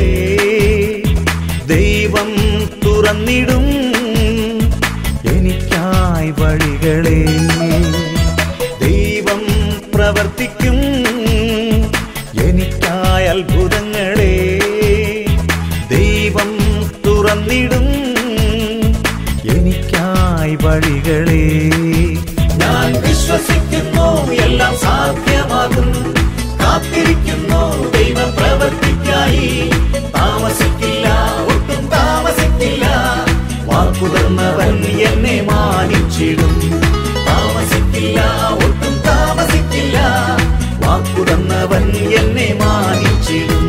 ദൈവം തുറന്നിടും എനിക്കായി വഴികളെ ദൈവം പ്രവർത്തിക്കും എനിക്കായി അത്ഭുതങ്ങളെ ദൈവം തുറന്നിടും എനിക്കായി വഴികളെ ഞാൻ വിശ്വസിക്കുന്നു എല്ലാം സാധ്യമാകും കാത്തിരിക്കുന്നു ദൈവ പ്രവർത്തിക്കായി താമസിക്കില്ല ഒട്ടും താമസിക്കില്ല വാക്കുതന്നവൻ എന്നെ മാനിച്ചിടും താമസിക്കില്ല ഒട്ടും താമസിക്കില്ല വാക്കുതന്നവൻ എന്നെ മാനിച്ചിടും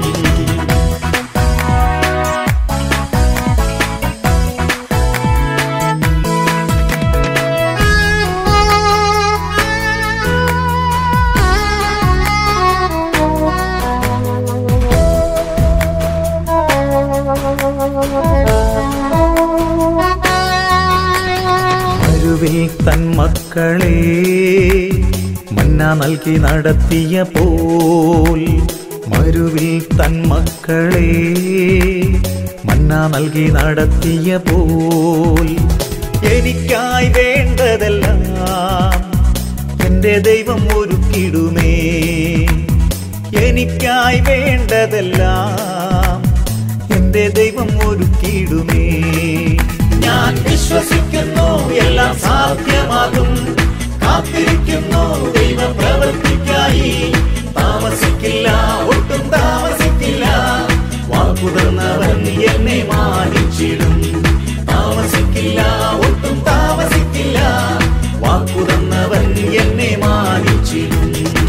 മരുവിൽ തൻ മക്കളെ മന്ന നൽകി നടത്തിയ പോൽ മരുവിൽ തൻ മക്കളെ മന്ന നൽകി നടത്തിയ പോൽ എനിക്കായി വേണ്ടതെല്ലാം എന്റെ ദൈവം ഒരുക്കിടുമേ എനിക്കായി വേണ്ടതെല്ലാം എന്റെ ദൈവം ഒരുക്കിടുമേ ഞാൻ വിശ്വസിക്കുന്നു എല്ലാം സാധ്യമാകും കാത്തിരിക്കുന്നു ദൈവ പ്രവർത്തിക്കായി താമസിക്കില്ല ഒട്ടും താമസിക്കില്ല വാക്കുതന്നവൻ എന്നെ മാനിച്ചിടും താമസിക്കില്ല ഒട്ടും താമസിക്കില്ല വാക്കുതന്നവൻ എന്നെ മാനിച്ചിടും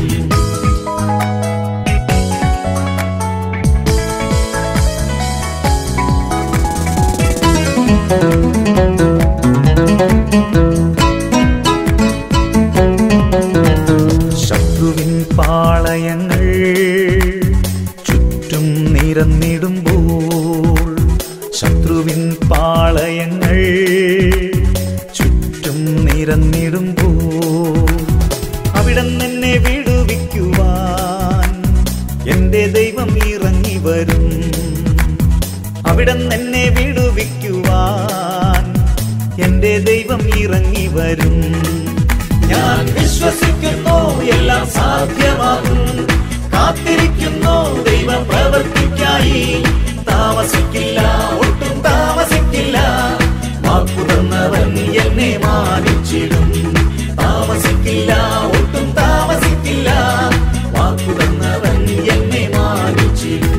ശത്രുവിൻ പാളയങ്ങൾ ചുറ്റും നിരന്നിടുമ്പോൾ ശത്രുവിൻ പാളയങ്ങൾ ചുറ്റും നിരന്നിടുമ്പോൾ അവിടെ എന്നെ വിടുവിക്കുവാൻ എന്റെ ദൈവം ഇറങ്ങി വരും അവിടെ എന്നെ വിടുവിക്കുവാൻ എന്റെ ദൈവം ഇറങ്ങി വരും ഞാൻ വിശ്വസിക്കുന്നു എല്ലാം സാധ്യമാകും കാത്തിരിക്കുന്നു ദൈവ പ്രവർത്തിക്കായി താമസിക്കില്ല ഒട്ടും താമസിക്കില്ല വാക്കുതന്നവൻ എന്നെ മാനിച്ചിടും താമസിക്കില്ല ഒട്ടും താമസിക്കില്ല വാക്കുതന്നവൻ എന്നെ മാനിച്ചിടും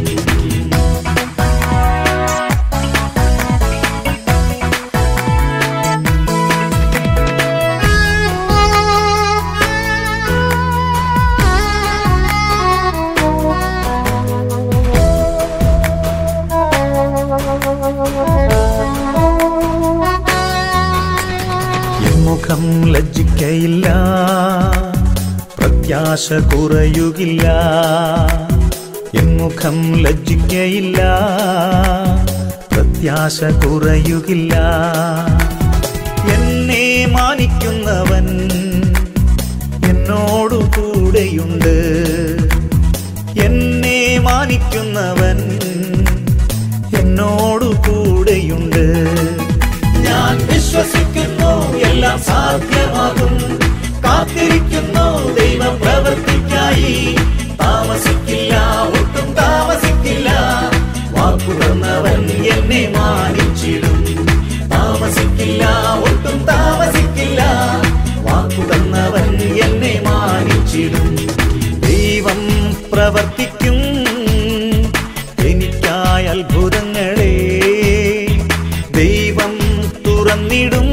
മുഖം ലജ്ജിക്കയില്ല പ്രത്യാശ കുറയുകില്ല മുഖം ലജ്ജിക്കയില്ല പ്രത്യാശ കുറയുകില്ല എന്നെ മാനിക്കുന്നവൻ എന്നോടു കൂടെയുണ്ട് എന്നെ മാനിക്കുന്നവൻ എന്നോടു കൂടെയുണ്ട് ഞാൻ വിശ്വസിക്കുന്നു എല്ലാം സാധ്യമാകും കാത്തിരിക്കുന്നു ദൈവ പ്രവർത്തിക്കായി താമസിക്കില്ല ഒട്ടും താമസിക്കില്ല വാക്കുതന്നവൻ എന്നെ മാനിച്ചിടും താമസിക്കില്ല ഒട്ടും താമസിക്കില്ല വാക്കുതന്നവൻ എന്നെ മാനിച്ചിടും ദൈവം പ്രവർത്തിക്കും എനിക്കായ അത്ഭുതങ്ങളെ ദൈവം തുറന്നിടും